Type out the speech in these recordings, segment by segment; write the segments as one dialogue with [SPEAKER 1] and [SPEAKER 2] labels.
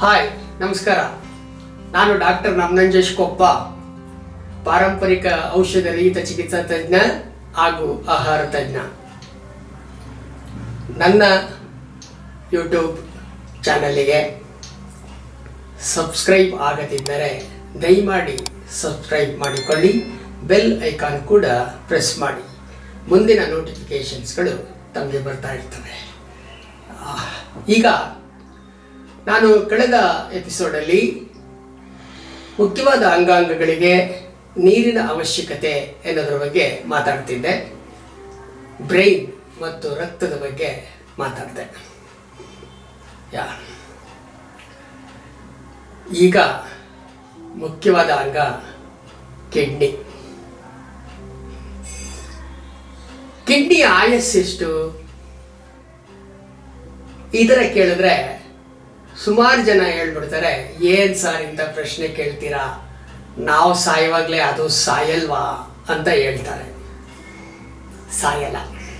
[SPEAKER 1] hi ನಮಸ್ಕಾರ ನಾನು doctor ನಮ್ನಂಜೇಶ್ Koppa ಪಾರಂಪರಿಕ ಔಷಧ ರಹಿತ ಚಿಕಿತ್ಸಾ ತಜ್ಞ ಹಾಗೂ ಆಹಾರ ತಜ್ಞ ನನ್ನ ಯೂಟ್ಯೂಬ್ ಚಾನಲಿಗೆ ಸಬ್ಸ್ಕ್ರೈಬ್ ಆಗದಿದ್ದರೆ ದಯಮಾಡಿ ಸಬ್ಸ್ಕ್ರೈಬ್ ಮಾಡಿಕೊಳ್ಳಿ ಬೆಲ್ ಐಕಾನ್ ಕೂಡ ಪ್ರೆಸ್ ಮಾಡಿ ಮುಂದಿನ ನೋಟಿಫಿಕೇಷನ್ಸ್ಗಳು ತಮಗೆ ಬರ್ತಾ ಇರ್ತವೆ ಆ, ಈಗ ನಾನು ಕಳೆದ ಎಪಿಸೋಡಲ್ಲಿ ಮುಖ್ಯವಾದ ಅಂಗಾಂಗಗಳಿಗೆ ನೀರಿನ ಅವಶ್ಯಕತೆ ಎನ್ನುವುದರ ಬಗ್ಗೆ ಮಾತಾಡ್ತಿದ್ದೆ ಬ್ರೈನ್ ಮತ್ತು ರಕ್ತದ ಬಗ್ಗೆ ಮಾತಾಡಿದೆ ಯಾ ಈಗ ಮುಖ್ಯವಾದ ಅಂಗ ಕಿಡ್ನಿ ಕಿಡ್ನಿ ಆಯಸ್ಸೆಷ್ಟು ಈ ಥರ ಕೇಳಿದ್ರೆ ಸುಮಾರು ಜನ ಹೇಳ್ಬಿಡ್ತಾರೆ ಏನ್ ಸರ್ ಇಂಥ ಪ್ರಶ್ನೆ ಕೇಳ್ತೀರಾ ನಾವು ಸಾಯುವಾಗಲೇ ಅದು ಸಾಯಲ್ವಾ ಅಂತ ಹೇಳ್ತಾರೆ ಸಾಯಲ್ಲ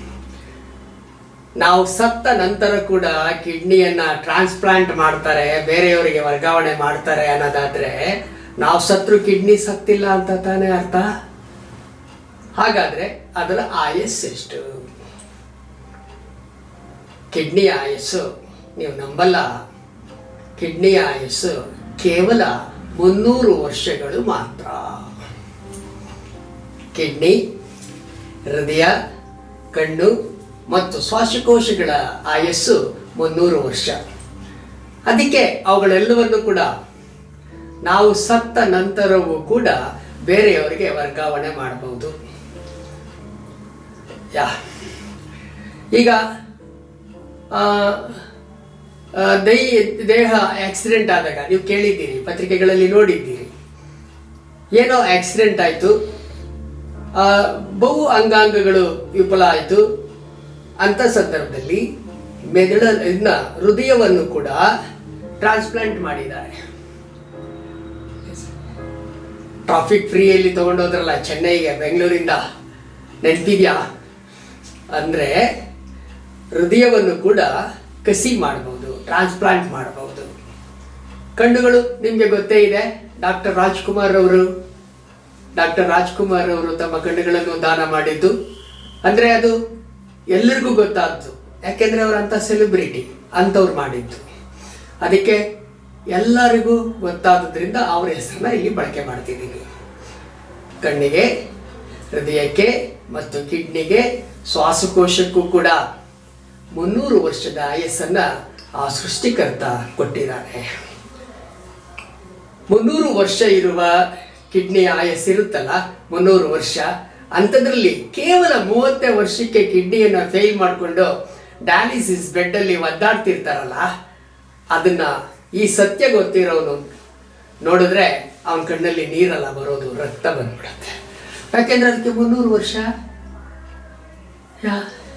[SPEAKER 1] ನಾವು ಸತ್ತ ನಂತರ ಕೂಡ ಕಿಡ್ನಿಯನ್ನ ಟ್ರಾನ್ಸ್ಪ್ಲಾಂಟ್ ಮಾಡ್ತಾರೆ ಬೇರೆಯವರಿಗೆ ವರ್ಗಾವಣೆ ಮಾಡ್ತಾರೆ ಅನ್ನೋದಾದ್ರೆ ನಾವು ಸತ್ರು ಕಿಡ್ನಿ ಸತ್ತಿಲ್ಲ ಅಂತ ತಾನೇ ಅರ್ಥ ಹಾಗಾದ್ರೆ ಅದರ ಆಯಸ್ಸು ಎಷ್ಟು ಕಿಡ್ನಿ ಆಯಸ್ಸು ನೀವು ನಂಬಲ್ಲ ಕಿಡ್ನಿ ಆಯಸ್ಸು ಕೇವಲ ಮುನ್ನೂರು ವರ್ಷಗಳು ಮಾತ್ರ ಕಿಡ್ನಿ ಹೃದಯ ಕಣ್ಣು ಮತ್ತು ಶ್ವಾಸಕೋಶಗಳ ಆಯಸ್ಸು ಮುನ್ನೂರು ವರ್ಷ ಅದಕ್ಕೆ ಅವುಗಳೆಲ್ಲವನ್ನು ಕೂಡ ನಾವು ಸತ್ತ ನಂತರವೂ ಕೂಡ ಬೇರೆಯವರಿಗೆ ವರ್ಗಾವಣೆ ಮಾಡಬಹುದು ಯಾ ಈಗ ಆ, ಆ, ದೈ ದೇಹ ಆಕ್ಸಿಡೆಂಟ್ ಆದಾಗ ನೀವು ಕೇಳಿದ್ದೀರಿ ಪತ್ರಿಕೆಗಳಲ್ಲಿ ನೋಡಿದ್ದೀರಿ ಏನೋ ಆಕ್ಸಿಡೆಂಟ್ ಆಯಿತು ಬಹು ಅಂಗಾಂಗಗಳು ವಿಫಲ ಆಯಿತು ಅಂತ ಸಂದರ್ಭದಲ್ಲಿ ಮೆದುಳ ಇದನ್ನ ಹೃದಯವನ್ನು ಕೂಡ ಟ್ರಾನ್ಸ್ಪ್ಲಾಂಟ್ ಮಾಡಿದ್ದಾರೆ ಟ್ರಾಫಿಕ್ ಫ್ರೀಯಲ್ಲಿ ತಗೊಂಡೋದ್ರಲ್ಲ ಚೆನ್ನೈಗೆ ಬೆಂಗಳೂರಿಂದ ನೆನಪಿದ್ಯಾ ಅಂದರೆ ಹೃದಯವನ್ನು ಕೂಡ ಕಸಿ ಮಾಡಬಹುದು ಟ್ರಾನ್ಸ್ಪ್ಲಾಂಟ್ ಮಾಡಬಹುದು ಕಣ್ಣುಗಳು ನಿಮಗೆ ಗೊತ್ತೇ ಇದೆ ಡಾಕ್ಟರ್ ರಾಜ್ಕುಮಾರ್ ಅವರು ಡಾಕ್ಟರ್ ರಾಜ್ಕುಮಾರ್ ಅವರು ತಮ್ಮ ಕಣ್ಣುಗಳನ್ನು ದಾನ ಮಾಡಿದ್ದು ಅಂದರೆ ಅದು ಎಲ್ಲರಿಗೂ ಗೊತ್ತಾದ್ದು ಯಾಕೆಂದ್ರೆ ಅವರಂಥ ಸೆಲೆಬ್ರಿಟಿ ಅಂಥವ್ರು ಮಾಡಿದ್ದು ಅದಕ್ಕೆ ಎಲ್ಲರಿಗೂ ಗೊತ್ತಾದ್ರಿಂದ ಅವ್ರ ಹೆಸರನ್ನ ಇಲ್ಲಿ ಬಳಕೆ ಮಾಡ್ತಿದ್ದೀನಿ ಕಣ್ಣಿಗೆ ಹೃದಯಕ್ಕೆ ಮತ್ತು ಕಿಡ್ನಿಗೆ ಶ್ವಾಸಕೋಶಕ್ಕೂ ಕೂಡ ಮುನ್ನೂರು ವರ್ಷದ ಆಯಸ್ಸನ್ನ ಆ ಸೃಷ್ಟಿಕರ್ತ ಕೊಟ್ಟಿದ್ದಾನೆ ಮುನ್ನೂರು ವರ್ಷ ಇರುವ ಕಿಡ್ನಿ ಆಯಸ್ಸಿರುತ್ತಲ್ಲ ಮುನ್ನೂರು ವರ್ಷ ಅಂಥದ್ರಲ್ಲಿ ಕೇವಲ ಮೂವತ್ತೇ ವರ್ಷಕ್ಕೆ ಕಿಡ್ನಿಯನ್ನು ಫೇಲ್ ಮಾಡಿಕೊಂಡು ಡಯಾಲಿಸಿಸ್ ಬೆಡ್ಡಲ್ಲಿ ಒದ್ದಾಡ್ತಿರ್ತಾರಲ್ಲ ಅದನ್ನ ಈ ಸತ್ಯ ಗೊತ್ತಿರೋನು ನೋಡಿದ್ರೆ ಅವನ ಕಣ್ಣಲ್ಲಿ ನೀರಲ್ಲ ಬರೋದು ರಕ್ತ ಬಂದ್ಬಿಡುತ್ತೆ ಯಾಕೆಂದ್ರೆ ಅದಕ್ಕೆ ಮುನ್ನೂರು ವರ್ಷ ಯಾ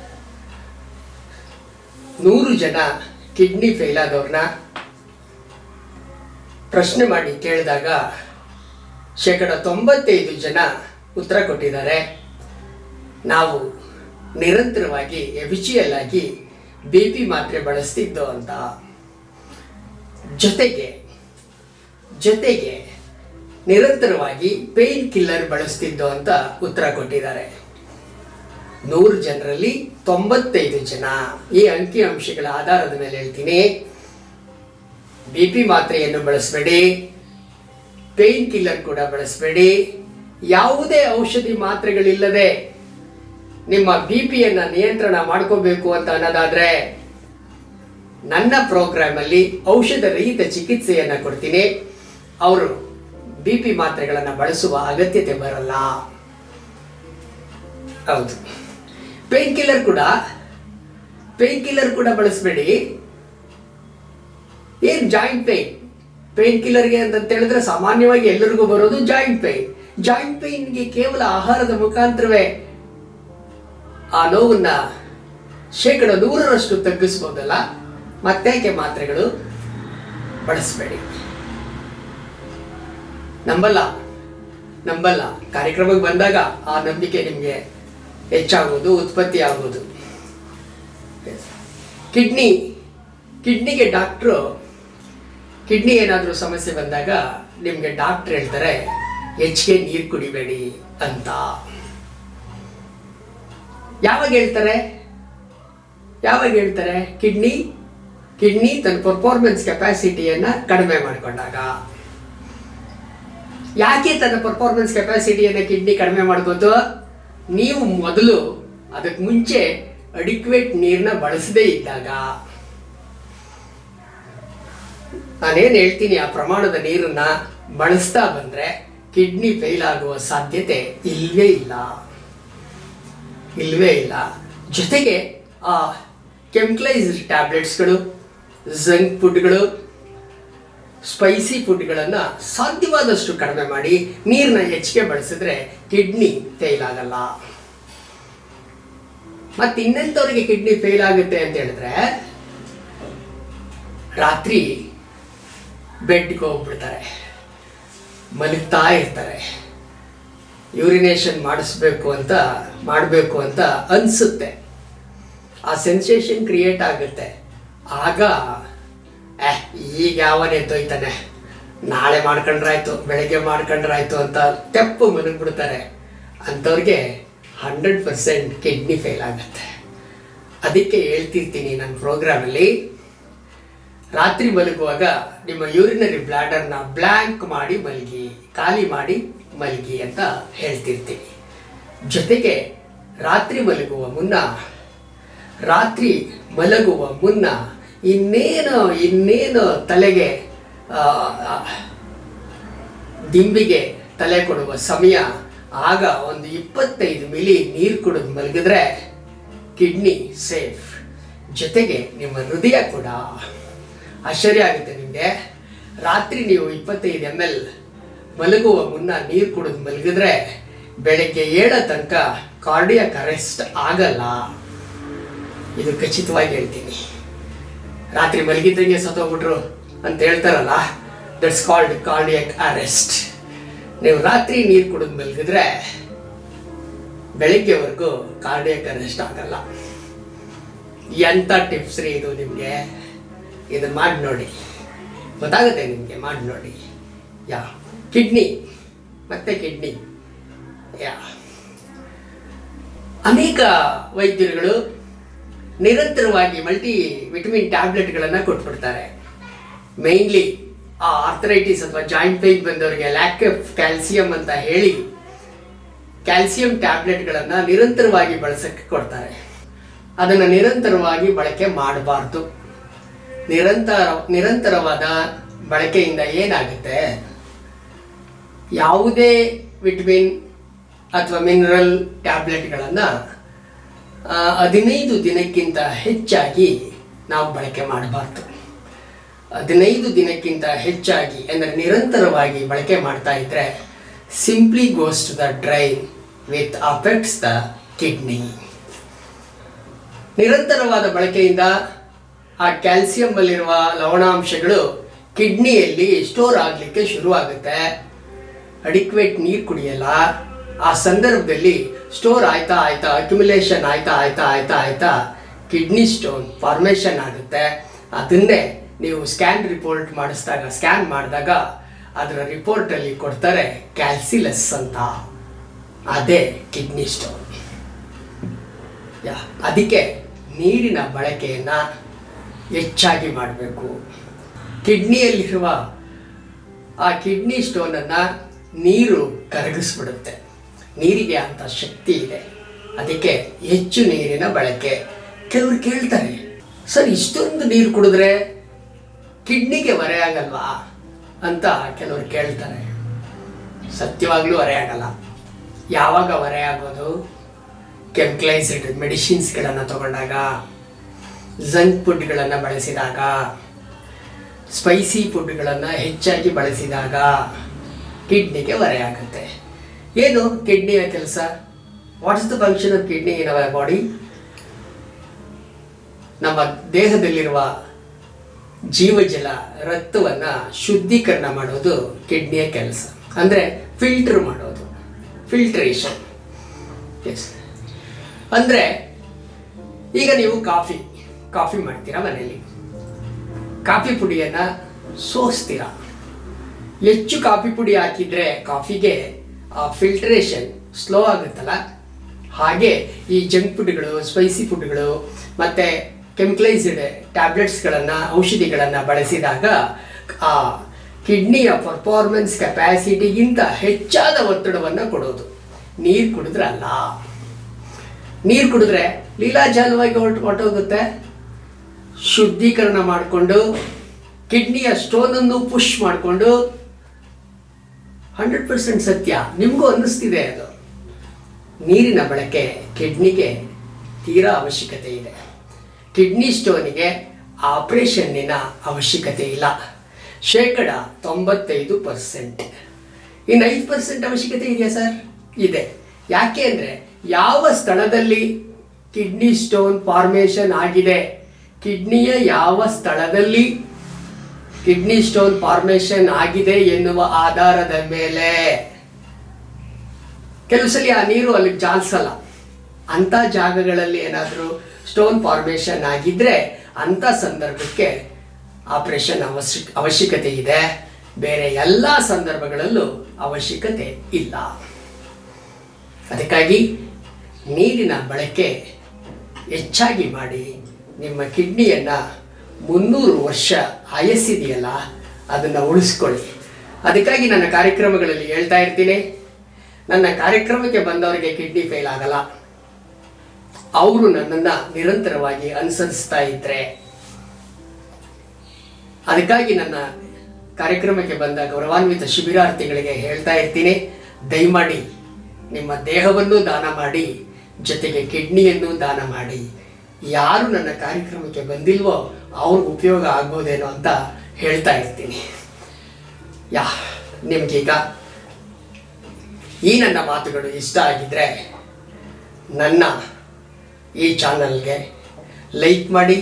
[SPEAKER 1] ನೂರು ಜನ ಕಿಡ್ನಿ ಫೇಲ್ ಆದವ್ರನ್ನ ಪ್ರಶ್ನೆ ಮಾಡಿ ಕೇಳಿದಾಗ ಶೇಕಡ ತೊಂಬತ್ತೈದು ಜನ ಉತ್ತರ ಕೊಟ್ಟಿದ್ದಾರೆ ನಾವು ನಿರಂತರವಾಗಿ ಎಬಿಚಿಯಲ್ ಆಗಿ ಬಿ ಪಿ ಮಾತ್ರೆ ಬಳಸ್ತಿದ್ದೋ ಅಂತ ಜೊತೆಗೆ ಜೊತೆಗೆ ನಿರಂತರವಾಗಿ ಪೇನ್ ಕಿಲ್ಲರ್ ಬಳಸ್ತಿದ್ದೋ ಅಂತ ಉತ್ತರ ಕೊಟ್ಟಿದ್ದಾರೆ ನೂರು ಜನರಲ್ಲಿ ತೊಂಬತ್ತೈದು ಜನ ಈ ಅಂಕಿ ಅಂಶಗಳ ಆಧಾರದ ಮೇಲೆ ಹೇಳ್ತೀನಿ ಬಿ ಪಿ ಮಾತ್ರೆಯನ್ನು ಬಳಸಬೇಡಿ ಪೇನ್ ಕಿಲ್ಲರ್ ಕೂಡ ಬಳಸಬೇಡಿ ಯಾವುದೇ ಔಷಧಿ ಮಾತ್ರೆಗಳಿಲ್ಲದೆ ನಿಮ್ಮ ಬಿ ಪಿಯನ್ನ ನಿಯಂತ್ರಣ ಮಾಡ್ಕೋಬೇಕು ಅಂತ ಅನ್ನೋದಾದ್ರೆ ನನ್ನ ಪ್ರೋಗ್ರಾಮಲ್ಲಿ ಔಷಧ ರಹಿತ ಚಿಕಿತ್ಸೆಯನ್ನು ಕೊಡ್ತೀನಿ ಅವರು ಬಿ ಪಿ ಮಾತ್ರೆಗಳನ್ನು ಬಳಸುವ ಅಗತ್ಯತೆ ಬರಲ್ಲ ಹೌದು ಪೇನ್ ಕಿಲ್ಲರ್ ಕೂಡ ಪೇನ್ ಕಿಲ್ಲರ್ ಕೂಡ ಬಳಸಬೇಡಿ ಏನ್ ಜಾಯಿಂಟ್ ಪೇನ್ ಪೇನ್ ಕಿಲ್ಲರ್ಗೆ ಅಂತ ಹೇಳಿದ್ರೆ ಸಾಮಾನ್ಯವಾಗಿ ಎಲ್ಲರಿಗೂ ಬರೋದು ಜಾಯಿಂಟ್ ಪೇನ್ ಜಾಯಿಂಟ್ ಪೇನ್ಗೆ ಕೇವಲ ಆಹಾರದ ಮುಖಾಂತರವೇ ಆ ನೋವನ್ನ ಶೇಕಡ ನೂರರಷ್ಟು ತಗ್ಗಿಸ್ಬೋದಲ್ಲ ಮತ್ತೇಕೆ ಮಾತ್ರೆಗಳು ಬಳಸಬೇಡಿ ನಂಬಲ್ಲ ನಂಬಲ್ಲ ಕಾರ್ಯಕ್ರಮಕ್ಕೆ ಬಂದಾಗ ಆ ನಂಬಿಕೆ ನಿಮಗೆ ಹೆಚ್ಚಾಗೋದು ಉತ್ಪತ್ತಿ ಆಗೋದು ಕಿಡ್ನಿ ಕಿಡ್ನಿಗೆ ಡಾಕ್ಟ್ರು ಕಿಡ್ನಿ ಏನಾದರೂ ಸಮಸ್ಯೆ ಬಂದಾಗ ನಿಮಗೆ ಡಾಕ್ಟರ್ ಹೇಳ್ತಾರೆ ಹೆಚ್ಚಿಗೆ ನೀರು ಕುಡಿಬೇಡಿ ಅಂತ ಯಾವಾಗ ಹೇಳ್ತಾರೆ ಯಾವಾಗ ಹೇಳ್ತಾರೆ ಕಿಡ್ನಿ ಕಿಡ್ನಿ ತನ್ನ ಪರ್ಫಾರ್ಮೆನ್ಸ್ ಕೆಪಾಸಿಟಿಯನ್ನು ಕಡಿಮೆ ಮಾಡಿಕೊಂಡಾಗ ಯಾಕೆ ತನ್ನ ಪರ್ಫಾರ್ಮೆನ್ಸ್ ಕೆಪಾಸಿಟಿಯನ್ನು ಕಿಡ್ನಿ ಕಡಿಮೆ ಮಾಡ್ಬೋದು ನೀವು ಮೊದಲು ಅದಕ್ಕೆ ಮುಂಚೆ ಅಡಿಕ್ವೇಟ್ ನೀರನ್ನ ಬಳಸದೇ ಇದ್ದಾಗ ನಾನೇನು ಹೇಳ್ತೀನಿ ಆ ಪ್ರಮಾಣದ ನೀರನ್ನ ಬಳಸ್ತಾ ಬಂದ್ರೆ ಕಿಡ್ನಿ ಫೇಲ್ ಆಗುವ ಸಾಧ್ಯತೆ ಇಲ್ವೇ ಇಲ್ಲ ಇಲ್ವೇ ಇಲ್ಲ ಜೊತೆಗೆ ಆ ಕೆಮಿಕಲೈಸ್ಡ್ ಟ್ಯಾಬ್ಲೆಟ್ಸ್ಗಳು ಜಂಕ್ ಫುಡ್ಗಳು ಸ್ಪೈಸಿ ಫುಡ್ಗಳನ್ನು ಸಾಧ್ಯವಾದಷ್ಟು ಕಡಿಮೆ ಮಾಡಿ ನೀರನ್ನ ಹೆಚ್ಚಿಗೆ ಬಳಸಿದ್ರೆ ಕಿಡ್ನಿ ಫೇಲ್ ಆಗಲ್ಲ ಮತ್ತೆ ಇನ್ನೆಂಥವ್ರಿಗೆ ಕಿಡ್ನಿ ಫೇಲ್ ಆಗುತ್ತೆ ಅಂತ ಹೇಳಿದ್ರೆ ರಾತ್ರಿ ಬೆಡ್ಗೆ ಹೋಗ್ಬಿಡ್ತಾರೆ ಮಲಗ್ತಾ ಇರ್ತಾರೆ ಯೂರಿನೇಷನ್ ಮಾಡಿಸ್ಬೇಕು ಅಂತ ಮಾಡಬೇಕು ಅಂತ ಅನಿಸುತ್ತೆ ಆ ಸೆನ್ಸೇಷನ್ ಕ್ರಿಯೇಟ್ ಆಗುತ್ತೆ ಆಗ ಏ ಈಗ ಯಾವನೇ ಎದ್ದೋಯ್ತಾನೆ ನಾಳೆ ಮಾಡ್ಕೊಂಡ್ರಾಯ್ತು ಬೆಳಗ್ಗೆ ಮಾಡ್ಕೊಂಡ್ರಾಯ್ತು ಅಂತ ತೆಪ್ಪು ಮಲಗ್ಬಿಡ್ತಾರೆ ಅಂಥವ್ರಿಗೆ ಹಂಡ್ರೆಡ್ ಪರ್ಸೆಂಟ್ ಕಿಡ್ನಿ ಫೇಲ್ ಆಗುತ್ತೆ ಅದಕ್ಕೆ ಹೇಳ್ತಿರ್ತೀನಿ ನನ್ನ ಪ್ರೋಗ್ರಾಮಲ್ಲಿ ರಾತ್ರಿ ಮಲಗುವಾಗ ನಿಮ್ಮ ಯೂರಿನರಿ ಬ್ಲಾಡರ್ನ ಬ್ಲ್ಯಾಂಕ್ ಮಾಡಿ ಮಲಗಿ ಖಾಲಿ ಮಾಡಿ ಮಲಗಿ ಅಂತ ಹೇಳ್ತಿರ್ತೀನಿ ಜೊತೆಗೆ ರಾತ್ರಿ ಮಲಗುವ ಮುನ್ನ ರಾತ್ರಿ ಮಲಗುವ ಮುನ್ನ ಇನ್ನೇನು ಇನ್ನೇನು ತಲೆಗೆ ಆ, ಆ, ದಿಂಬಿಗೆ ತಲೆ ಕೊಡುವ ಸಮಯ ಆಗ ಒಂದು ಇಪ್ಪತ್ತೈದು ಮಿಲಿ ನೀರು ಕುಡಿದು ಮಲಗಿದ್ರೆ ಕಿಡ್ನಿ ಸೇಫ್ ಜೊತೆಗೆ ನಿಮ್ಮ ಹೃದಯ ಕೂಡ ಆಶ್ಚರ್ಯ ಆಗುತ್ತೆ ನಿಮಗೆ ರಾತ್ರಿ ನೀವು ಇಪ್ಪತ್ತೈದು ಎಮ್ ಎಲ್ ಮಲಗುವ ಮುನ್ನ ನೀರು ಕುಡಿದು ಮಲಗಿದ್ರೆ ಬೆಳಗ್ಗೆ ಏಳೋ ತನಕ ಕಾರ್ಡಿಯಕ್ ಅರೆಸ್ಟ್ ಆಗಲ್ಲ ಇದು ಖಚಿತವಾಗಿ ಹೇಳ್ತೀನಿ ರಾತ್ರಿ ಮಲಗಿದ್ದಂಗೆ ಸತ್ತೋಗ್ಬಿಟ್ರು ಅಂತ ಹೇಳ್ತಾರಲ್ಲ ದಟ್ಸ್ ಕಾಲ್ಡ್ ಕಾರ್ಡಿಯಕ್ ಅರೆಸ್ಟ್ ನೀವು ರಾತ್ರಿ ನೀರು ಕುಡಿದು ಮಲಗಿದ್ರೆ ಬೆಳಿಗ್ಗೆವರೆಗೂ ಕಾರ್ಡಿಯಕ್ ಅರೆಸ್ಟ್ ಆಗಲ್ಲ ಎಂಥ ಟಿಪ್ಸ್ ರೀ ಇದು ನಿಮಗೆ ಇದನ್ನ ಮಾಡಿ ನೋಡಿ ಗೊತ್ತಾಗುತ್ತೆ ನಿಮಗೆ ಮಾಡಿ ನೋಡಿ ಯಾ ಕಿಡ್ನಿ ಮತ್ತೆ ಕಿಡ್ನಿ ಯಾ ಅನೇಕ ವೈದ್ಯರುಗಳು ನಿರಂತರವಾಗಿ ಮಲ್ಟಿ ವಿಟಮಿನ್ ಟ್ಯಾಬ್ಲೆಟ್ಗಳನ್ನು ಕೊಟ್ಬಿಡ್ತಾರೆ ಮೈನ್ಲಿ ಆ ಆರ್ಥರೈಟಿಸ್ ಅಥವಾ ಜಾಯಿಂಟ್ ಪೇನ್ ಬಂದವರಿಗೆ ಲ್ಯಾಕ್ ಆಫ್ ಕ್ಯಾಲ್ಸಿಯಂ ಅಂತ ಹೇಳಿ ಕ್ಯಾಲ್ಸಿಯಂ ಟ್ಯಾಬ್ಲೆಟ್ಗಳನ್ನು ನಿರಂತರವಾಗಿ ಬಳಸಕ್ಕೆ ಕೊಡ್ತಾರೆ ಅದನ್ನು ನಿರಂತರವಾಗಿ ಬಳಕೆ ಮಾಡಬಾರ್ದು ನಿರಂತರ ನಿರಂತರವಾದ ಬಳಕೆಯಿಂದ ಏನಾಗುತ್ತೆ ಯಾವುದೇ ವಿಟಮಿನ್ ಅಥವಾ ಮಿನರಲ್ ಟ್ಯಾಬ್ಲೆಟ್ಗಳನ್ನು ಹದಿನೈದು ದಿನಕ್ಕಿಂತ ಹೆಚ್ಚಾಗಿ ನಾವು ಬಳಕೆ ಮಾಡಬಾರ್ದು ಹದಿನೈದು ದಿನಕ್ಕಿಂತ ಹೆಚ್ಚಾಗಿ ಅಂದರೆ ನಿರಂತರವಾಗಿ ಬಳಕೆ ಮಾಡ್ತಾ ಇದ್ದರೆ simply goes to the drain with affects the kidney ನಿರಂತರವಾದ ಬಳಕೆಯಿಂದ ಆ ಕ್ಯಾಲ್ಸಿಯಂನಲ್ಲಿರುವ ಲವಣಾಂಶಗಳು ಕಿಡ್ನಿಯಲ್ಲಿ ಸ್ಟೋರ್ ಆಗಲಿಕ್ಕೆ ಶುರುವಾಗುತ್ತೆ ಅಡಿಕ್ವೇಟ್ ನೀರು ಕುಡಿಯಲ್ಲ ಆ ಸಂದರ್ಭದಲ್ಲಿ ಸ್ಟೋರ್ ಆಯ್ತಾ ಆಯ್ತಾ ಅಕ್ಯುಮುಲೇಷನ್ ಆಯ್ತಾ ಆಯ್ತಾ ಆಯ್ತಾ ಆಯ್ತಾ ಕಿಡ್ನಿ ಸ್ಟೋನ್ ಫಾರ್ಮೇಷನ್ ಆಗುತ್ತೆ ಅದನ್ನೇ ನೀವು ಸ್ಕ್ಯಾನ್ ರಿಪೋರ್ಟ್ ಮಾಡಿಸಿದಾಗ ಸ್ಕ್ಯಾನ್ ಮಾಡಿದಾಗ ಅದರ ರಿಪೋರ್ಟಲ್ಲಿ ಕೊಡ್ತಾರೆ ಕ್ಯಾಲ್ಸಿಲಸ್ ಅಂತ ಅದೇ ಕಿಡ್ನಿ ಸ್ಟೋನ್ ಯಾ ಅದಕ್ಕೆ ನೀರಿನ ಬಳಕೆಯನ್ನು ಹೆಚ್ಚಾಗಿ ಮಾಡಬೇಕು ಕಿಡ್ನಿಯಲ್ಲಿರುವ ಆ ಕಿಡ್ನಿ ಸ್ಟೋನನ್ನು ನೀರು ಕರಗಿಸ್ಬಿಡುತ್ತೆ ನೀರಿಗೆ ಅಂತ ಶಕ್ತಿ ಇದೆ ಅದಕ್ಕೆ ಹೆಚ್ಚು ನೀರಿನ ಬಳಕೆ ಕೆಲವರು ಕೇಳ್ತಾರೆ ಸರ್ ಇಷ್ಟೊಂದು ನೀರು ಕುಡಿದ್ರೆ ಕಿಡ್ನಿಗೆ ಹೊರೆ ಆಗಲ್ವಾ ಅಂತ ಕೆಲವರು ಕೇಳ್ತಾರೆ ಸತ್ಯವಾಗ್ಲೂ ಹೊರೆ ಆಗಲ್ಲ ಯಾವಾಗ ಹೊರೆ ಆಗೋದು ಕೆಮಿಕಲೈಸ್ಡ್ ಮೆಡಿಸಿನ್ಸ್ಗಳನ್ನು ತಗೊಂಡಾಗ ಜಂಕ್ ಫುಡ್ಗಳನ್ನು ಬಳಸಿದಾಗ ಸ್ಪೈಸಿ ಫುಡ್ಗಳನ್ನು ಹೆಚ್ಚಾಗಿ ಬಳಸಿದಾಗ ಕಿಡ್ನಿಗೆ ಹೊರೆ ಆಗುತ್ತೆ ಏನು ಕಿಡ್ನಿಯ ಕೆಲಸ what is the function of kidney in our body ನಮ್ಮ ದೇಹದಲ್ಲಿರುವ ಜೀವಜಲ ರಕ್ತವನ್ನು ಶುದ್ಧೀಕರಣ ಮಾಡೋದು ಕಿಡ್ನಿಯ ಕೆಲಸ ಅಂದರೆ ಫಿಲ್ಟರ್ ಮಾಡೋದು ಫಿಲ್ಟ್ರೇಷನ್ ಎಸ್ ಅಂದರೆ ಈಗ ನೀವು ಕಾಫಿ ಕಾಫಿ ಮಾಡ್ತೀರಾ ಮನೆಯಲ್ಲಿ ಕಾಫಿ ಪುಡಿಯನ್ನು ಸೋಸ್ತೀರ ಹೆಚ್ಚು ಕಾಫಿ ಪುಡಿ ಹಾಕಿದ್ರೆ ಕಾಫಿಗೆ ಆ ಫಿಲ್ಟ್ರೇಷನ್ ಸ್ಲೋ ಆಗುತ್ತಲ್ಲ ಹಾಗೆ ಈ ಜಂಕ್ ಫುಡ್ಗಳು ಸ್ಪೈಸಿ ಫುಡ್ಗಳು ಮತ್ತು ಕೆಮಿಕಲೈಸ್ಡ್ ಟ್ಯಾಬ್ಲೆಟ್ಸ್ಗಳನ್ನು ಔಷಧಿಗಳನ್ನು ಬಳಸಿದಾಗ ಆ ಕಿಡ್ನಿಯ ಪರ್ಫಾರ್ಮೆನ್ಸ್ ಕೆಪಾಸಿಟಿಗಿಂತ ಹೆಚ್ಚಾದ ಒತ್ತಡವನ್ನು ಕೊಡೋದು ನೀರು ಕುಡಿದ್ರಲ್ಲ ನೀರು ಕುಡಿದ್ರೆ ಲೀಲಾಜಾಲವಾಗಿ ಹೊರ್ಟ್ ಹೊರಟೋಗುತ್ತೆ ಶುದ್ಧೀಕರಣ ಮಾಡಿಕೊಂಡು ಕಿಡ್ನಿಯ ಸ್ಟೋನನ್ನು ಪುಷ್ ಮಾಡಿಕೊಂಡು ಹಂಡ್ರೆಡ್ ಪರ್ಸೆಂಟ್ ಸತ್ಯ ನಿಮಗೂ ಅನ್ನಿಸ್ತಿದೆ ಅದು ನೀರಿನ ಬಳಕೆ ಕಿಡ್ನಿಗೆ ತೀರಾ ಅವಶ್ಯಕತೆ ಇದೆ ಕಿಡ್ನಿ ಸ್ಟೋನಿಗೆ ಆಪರೇಷನ್ನಿನ ಅವಶ್ಯಕತೆ ಇಲ್ಲ ಶೇಕಡ ತೊಂಬತ್ತೈದು ಪರ್ಸೆಂಟ್ ಇನ್ನು ಐದು ಪರ್ಸೆಂಟ್ ಅವಶ್ಯಕತೆ ಇದೆಯಾ ಸರ್ ಇದೆ ಯಾಕೆ ಅಂದರೆ ಯಾವ ಸ್ಥಳದಲ್ಲಿ ಕಿಡ್ನಿ ಸ್ಟೋನ್ ಫಾರ್ಮೇಷನ್ ಆಗಿದೆ ಕಿಡ್ನಿಯ ಯಾವ ಸ್ಥಳದಲ್ಲಿ ಕಿಡ್ನಿ ಸ್ಟೋನ್ ಫಾರ್ಮೇಷನ್ ಆಗಿದೆ ಎನ್ನುವ ಆಧಾರದ ಮೇಲೆ ಕೆಲವು ಸಲ ಆ ನೀರು ಅಲ್ಲಿಗೆ ಜಾಲಿಸಲ್ಲ ಅಂಥ ಜಾಗಗಳಲ್ಲಿ ಏನಾದರೂ ಸ್ಟೋನ್ ಫಾರ್ಮೇಷನ್ ಆಗಿದ್ರೆ ಅಂಥ ಸಂದರ್ಭಕ್ಕೆ ಆಪರೇಷನ್ ಅವಶ್ಯ ಅವಶ್ಯಕತೆ ಇದೆ ಬೇರೆ ಎಲ್ಲ ಸಂದರ್ಭಗಳಲ್ಲೂ ಅವಶ್ಯಕತೆ ಇಲ್ಲ ಅದಕ್ಕಾಗಿ ನೀರಿನ ಬಳಕೆ ಹೆಚ್ಚಾಗಿ ಮಾಡಿ ನಿಮ್ಮ ಕಿಡ್ನಿಯನ್ನು ಮುನ್ನೂರು ವರ್ಷ ಆಯಸ್ಸಿದೆಯಲ್ಲ ಅದನ್ನು ಉಳಿಸ್ಕೊಳ್ಳಿ ಅದಕ್ಕಾಗಿ ನನ್ನ ಕಾರ್ಯಕ್ರಮಗಳಲ್ಲಿ ಹೇಳ್ತಾ ಇರ್ತೀನಿ ನನ್ನ ಕಾರ್ಯಕ್ರಮಕ್ಕೆ ಬಂದವರಿಗೆ ಕಿಡ್ನಿ ಫೇಲ್ ಆಗಲ್ಲ ಅವರು ನನ್ನನ್ನು ನಿರಂತರವಾಗಿ ಅನುಸರಿಸ್ತಾ ಇದ್ರೆ ಅದಕ್ಕಾಗಿ ನನ್ನ ಕಾರ್ಯಕ್ರಮಕ್ಕೆ ಬಂದ ಗೌರವಾನ್ವಿತ ಶಿಬಿರಾರ್ಥಿಗಳಿಗೆ ಹೇಳ್ತಾ ಇರ್ತೀನಿ ದಯಮಾಡಿ ನಿಮ್ಮ ದೇಹವನ್ನು ದಾನ ಮಾಡಿ ಜೊತೆಗೆ ಕಿಡ್ನಿಯನ್ನು ದಾನ ಮಾಡಿ ಯಾರು ನನ್ನ ಕಾರ್ಯಕ್ರಮಕ್ಕೆ ಬಂದಿಲ್ವೋ ಅವ್ರಿಗೆ ಉಪಯೋಗ ಆಗ್ಬೋದೇನೋ ಅಂತ ಹೇಳ್ತಾ ಇರ್ತೀನಿ ಯಾ ನಿಮಗೀಗ ಈ ನನ್ನ ಮಾತುಗಳು ಇಷ್ಟ ಆಗಿದ್ರೆ ನನ್ನ ಈ ಚಾನಲ್ಗೆ ಲೈಕ್ ಮಾಡಿ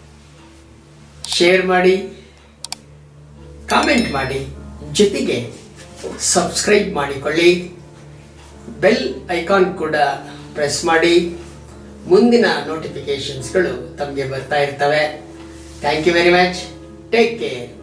[SPEAKER 1] ಶೇರ್ ಮಾಡಿ ಕಾಮೆಂಟ್ ಮಾಡಿ ಜೊತೆಗೆ ಸಬ್ಸ್ಕ್ರೈಬ್ ಮಾಡಿಕೊಳ್ಳಿ ಬೆಲ್ ಐಕಾನ್ ಕೂಡ ಪ್ರೆಸ್ ಮಾಡಿ ಮುಂದಿನ ನೋಟಿಫಿಕೇಶನ್ಸ್ಗಳು ತಮಗೆ ಬರ್ತಾ ಇರ್ತವೆ thank you very much take care